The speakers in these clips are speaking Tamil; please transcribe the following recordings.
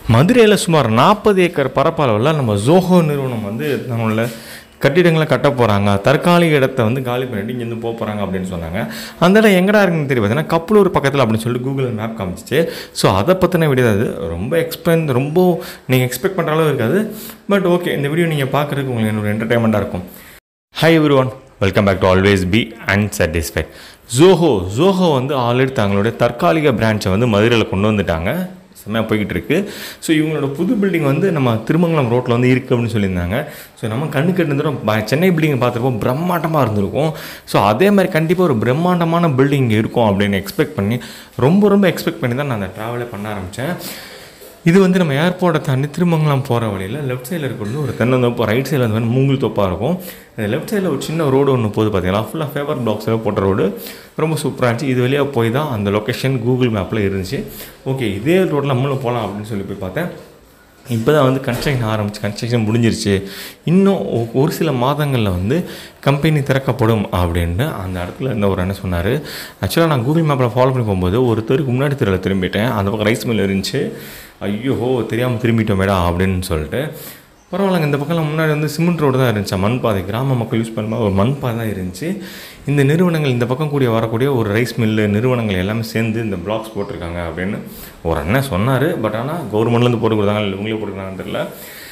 மதுரையில் சுமார் நாற்பது ஏக்கர் பரப்பளவில் நம்ம ஜோஹோ நிறுவனம் வந்து நம்மள கட்டிடங்களை கட்ட போகிறாங்க தற்காலிக இடத்த வந்து காலி பண்ணிட்டு இங்கேருந்து போக போகிறாங்க அப்படின்னு சொன்னாங்க அந்த இடம் எங்கடா இருக்குன்னு தெரியும் பார்த்தீங்கன்னா கப்பலூர் பக்கத்தில் அப்படின்னு சொல்லிட்டு கூகுள் மேப் காமிச்சிச்சு ஸோ அதை பற்றின வீடியோ தான் அது ரொம்ப எக்ஸ்பிளைன் ரொம்ப நீங்கள் எக்ஸ்பெக்ட் பண்ணுற அளவு இருக்காது பட் ஓகே இந்த வீடியோ நீங்கள் பார்க்குறதுக்கு உங்களுக்கு என்னோட என்டர்டைன்மெண்ட்டாக இருக்கும் hi everyone welcome back to always be unsatisfied Zoho Zoho வந்து ஆல்ரெடி தங்களுடைய தற்காலிக பிரான்ச்சை வந்து மதுரையில் கொண்டு வந்துட்டாங்க செம்மையாக போய்கிட்டு இருக்கு ஸோ இவங்களோட புது பில்டிங் வந்து நம்ம திருமங்கலம் ரோட்டில் வந்து இருக்குது அப்படின்னு சொல்லியிருந்தாங்க ஸோ நம்ம கண்ணுக்கு இருந்துடும் சென்னை பில்டிங் பார்த்துருப்போம் பிரம்மாண்டமாக இருந்திருக்கும் ஸோ அதே மாதிரி கண்டிப்பாக ஒரு பிரம்மாண்டமான பில்டிங் இருக்கும் அப்படின்னு எக்ஸ்பெக்ட் பண்ணி ரொம்ப ரொம்ப எக்ஸ்பெக்ட் பண்ணி தான் நான் அந்த ட்ராவலே பண்ண ஆரம்பித்தேன் இது வந்து நம்ம ஏர்போர்ட்டை தாண்டி திருமங்கலம் போகிற வழியில் லெஃப்ட் சைடில் இருக்கிறது ஒரு தென்னந்தோப்பு ரைட் சைடில் வந்து மூங்கில் தோப்பாக இருக்கும் இந்த லெஃப்ட் சைடில் ஒரு சின்ன ரோடு ஒன்று போகுது பார்த்தீங்களா ஃபுல்லாக ஃபேவர் பிளாக்ஸில் போட்ட ரோடு ரொம்ப சூப்பராக இருந்துச்சு இது வழியாக போய் தான் அந்த லொக்கேஷன் கூகுள் மேப்பில் இருந்துச்சு ஓகே இதே ரோட்டில் நம்மளும் போகலாம் அப்படின்னு சொல்லி போய் பார்த்தேன் இப்போ தான் வந்து கன்ஸ்ட்ரக்ஷன் ஆரம்பிச்சு கன்ஸ்ட்ரக்ஷன் முடிஞ்சிருச்சு இன்னும் ஒ- ஒரு சில மாதங்களில் வந்து கம்பெனி திறக்கப்படும் அப்படின்னு அந்த இடத்துல இருந்த ஒரு என்ன சொன்னார் ஆக்சுவலாக நான் கூகுள் மேப்பில் ஃபாலோ பண்ணி போகும்போது ஒரு தெருக்கு முன்னாடி தெருவில் திரும்பிட்டேன் அந்த பக்கம் ரைஸ் மில் இருந்துச்சு ஐயோ தெரியாமல் திரும்பிட்டோமேடா அப்படின்னு சொல்லிட்டு பரவாயில்லங்க இந்த பக்கம்லாம் முன்னாடி வந்து சிமெண்ட் ரோடு தான் இருந்துச்சு மண் பாதை கிராம மக்கள் யூஸ் பண்ணுற ஒரு மண் பாதை தான் இருந்துச்சு இந்த நிறுவனங்கள் இந்த பக்கம் கூடிய வரக்கூடிய ஒரு ரைஸ் மில்லு நிறுவனங்கள் எல்லாமே சேர்ந்து இந்த பிளாக்ஸ் போட்டிருக்காங்க அப்படின்னு ஒரு அண்ணன் சொன்னார் பட் ஆனால் கவர்மெண்ட்லேருந்து போட்டு கொடுத்தாங்க இல்லை இவங்களே போட்டுருக்காங்கன்னு தெரியல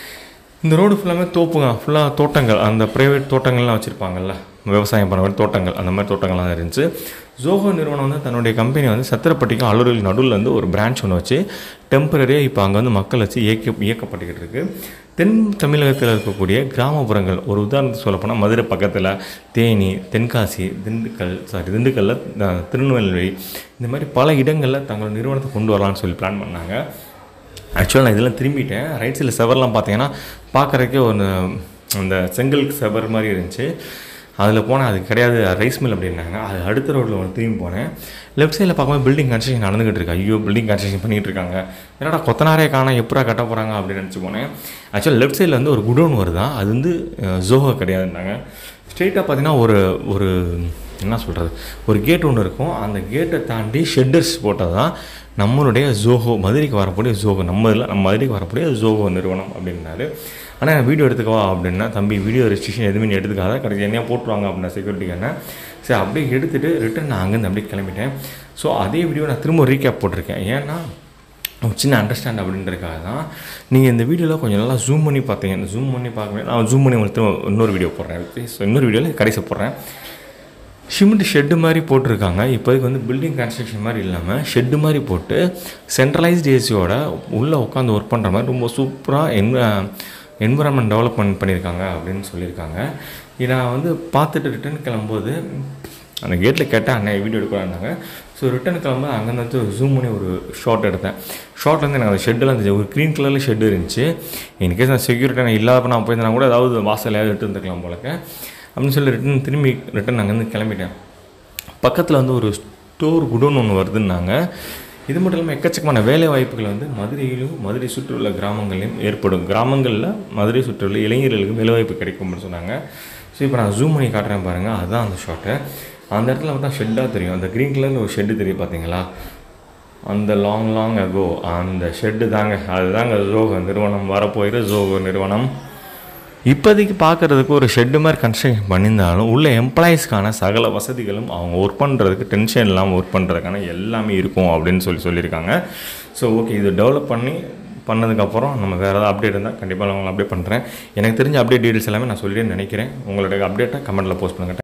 இந்த ரோடு ஃபுல்லாமே தோப்புங்க ஃபுல்லாக தோட்டங்கள் அந்த ப்ரைவேட் தோட்டங்கள்லாம் வச்சுருப்பாங்கல்ல விவசாயம் பண்ண மாதிரி தோட்டங்கள் அந்த மாதிரி தோட்டங்கள்லாம் இருந்துச்சு ஜோஹோ நிறுவனம் வந்து தன்னுடைய கம்பெனி வந்து சத்திரப்பட்டிக்கும் அலுவலக நடுவில் வந்து ஒரு பிரான்ச் ஒன்று வச்சு டெம்பரரியாக இப்போ அங்கே வந்து மக்கள் வச்சு இயக்க இயக்கப்பட்டுக்கிட்டு இருக்கு தென் தமிழகத்தில் இருக்கக்கூடிய கிராமப்புறங்கள் ஒரு உதாரணத்துக்கு சொல்லப்போனால் மதுரை பக்கத்தில் தேனி தென்காசி திண்டுக்கல் சாரி திண்டுக்கல்ல அஹ், திருநெல்வேலி இந்த மாதிரி பல இடங்களில் தங்களோட நிறுவனத்தை கொண்டு வரலாம்னு சொல்லி பிளான் பண்ணாங்க ஆக்சுவலாக நான் இதெல்லாம் திரும்பிட்டேன் ரைட் சைடில் செவர்லாம் பார்த்தீங்கன்னா பார்க்குறதுக்கே ஒரு அந்த செங்கல் செவர் மாதிரி இருந்துச்சு அதில் போனால் அது கிடையாது ரைஸ் மில் அப்படின்னாங்க அது அடுத்த ரோட்டில் ஒன்று திரும்பி போனேன் லெஃப்ட் சைடில் பார்க்கும்போது பில்டிங் கன்ஸ்ட்ரக்ஷன் நடந்துகிட்டு இருக்கு ஐயோ பில்டிங் கன்ஸ்ட்ரக்ஷன் பண்ணிகிட்டு இருக்காங்க என்னடா கொத்தனாரே காணோம் எப்படா கட்ட போகிறாங்க அப்படின்னு நினச்சி போனேன் ஆக்சுவலாக லெஃப்ட் சைடில் வந்து ஒரு குடோன் வருதான் அது வந்து அஹ், ஜோஹோ கிடையாதுன்னாங்க ஸ்ட்ரெயிட்டாக பார்த்தீங்கன்னா ஒரு ஒரு என்ன சொல்கிறது ஒரு கேட் ஒன்று இருக்கும் அந்த கேட்டை தாண்டி ஷெட்டர்ஸ் போட்டது தான் நம்மளுடைய ஜோஹோ மதுரைக்கு வரக்கூடிய ஜோஹோ நம்ம இதில் நம்ம மதுரைக்கு வரக்கூடிய ஜோஹோ நிறுவனம் அப்படின்னாரு ஆனால் நான் வீடியோ எடுத்துக்கவா அப்படின்னா தம்பி வீடியோ ரெஸ்ட்ரிக்ஷன் எதுவுமே நீ எடுத்துக்காத கடைசி என்னையா போட்டுருவாங்க அப்படின்னா செக்யூரிட்டிக்கான சரி அப்படியே எடுத்துகிட்டு ரிட்டன் நான் அங்கேருந்து அப்படியே கிளம்பிட்டேன் ஸோ அதே வீடியோ நான் திரும்ப ரீகேப் போட்டிருக்கேன் ஏன்னா ஒரு சின்ன அண்டர்ஸ்டாண்ட் அப்படின்றதுக்காக தான் நீங்கள் இந்த வீடியோவில் கொஞ்சம் நல்லா ஜூம் பண்ணி பார்த்தீங்க ஜூம் பண்ணி பார்க்க நான் ஜூம் பண்ணி உங்களுக்கு திரும்ப இன்னொரு வீடியோ போடுறேன் ஸோ இன்னொரு வீடியோவில் கடைசி போடுறேன் சிமெண்ட் ஷெட்டு மாதிரி போட்டிருக்காங்க இப்போதைக்கு வந்து பில்டிங் கன்ஸ்ட்ரக்ஷன் மாதிரி இல்லாமல் ஷெட்டு மாதிரி போட்டு சென்ட்ரலைஸ்ட் ஏசியோட உள்ளே உட்காந்து ஒர்க் பண்ணுற மாதிரி ரொம்ப சூப்பராக என் என்விரான்மெண்ட் டெவலப்மெண்ட் பண்ணியிருக்காங்க அப்படின்னு சொல்லியிருக்காங்க இதை நான் வந்து பார்த்துட்டு ரிட்டர்ன் கிளம்பும்போது அந்த கேட்டில் கேட்டேன் அண்ணன் வீடியோ எடுக்கிறாங்க ஸோ ரிட்டர்ன் கிளம்பும்போது அங்கேருந்து வந்து ஜூம் பண்ணி ஒரு ஷாட் எடுத்தேன் ஷார்ட்ல வந்து எனக்கு அந்த ஷெட்டெல்லாம் இருந்துச்சு ஒரு க்ரீன் கலரில் ஷெட் இருந்துச்சு இன்கேஸ் நான் செக்யூரிட்டி நான் இல்லாதப்ப நான் போயிருந்தேன்னா கூட ஏதாவது வாசலையாவது எடுத்து வந்துருக்கலாம் போலக்க அப்படின்னு சொல்லி ரிட்டன் திரும்பி ரிட்டன் அங்கேருந்து கிளம்பிட்டேன் பக்கத்தில் வந்து ஒரு ஸ்டோர் குடோன் ஒன்று வருதுன்னாங்க இது மட்டும் இல்லாமல் எக்கச்சக்கமான வேலை வாய்ப்புகள் வந்து மதுரையிலும் மதுரை சுற்றியுள்ள கிராமங்களையும் ஏற்படும் கிராமங்களில் மதுரை சுற்றியுள்ள இளைஞர்களுக்கு வேலை வாய்ப்பு கிடைக்கும்னு சொன்னாங்க ஸோ இப்போ நான் ஜூம் பண்ணி காட்டுறேன் பாருங்கள் அதுதான் அந்த ஷாட்டு அந்த இடத்துல பார்த்தா ஷெட்டாக தெரியும் அந்த க்ரீன் கலரில் ஒரு ஷெட்டு தெரியும் பார்த்தீங்களா அந்த லாங் லாங் அகோ அந்த ஷெட்டு தாங்க அதுதாங்க ஜோகோ நிறுவனம் வரப்போகிற ஜோகோ நிறுவனம் இப்போதைக்கு பார்க்குறதுக்கு ஒரு ஷெட்டு மாதிரி கன்ஸ்ட்ரக்ஷன் பண்ணியிருந்தாலும் உள்ள எம்ப்ளாயீஸ்க்கான சகல வசதிகளும் அவங்க ஒர்க் பண்ணுறதுக்கு டென்ஷன் இல்லாமல் ஒர்க் பண்ணுறதுக்கான எல்லாமே இருக்கும் அப்படின்னு சொல்லி சொல்லியிருக்காங்க ஸோ ஓகே இது டெவலப் பண்ணி பண்ணதுக்கப்புறம் நம்ம வேறு ஏதாவது அப்டேட் இருந்தால் கண்டிப்பாக நான் உங்களை அப்டேட் பண்ணுறேன் எனக்கு தெரிஞ்ச அப்டேட் டீட்டெயில்ஸ் எல்லாமே நான் சொல்லிட்டே நினைக்கிறேன் உங்களோட அப்டேட்டை கமெண்ட்டில் போஸ்ட் பண்ணுங்கள்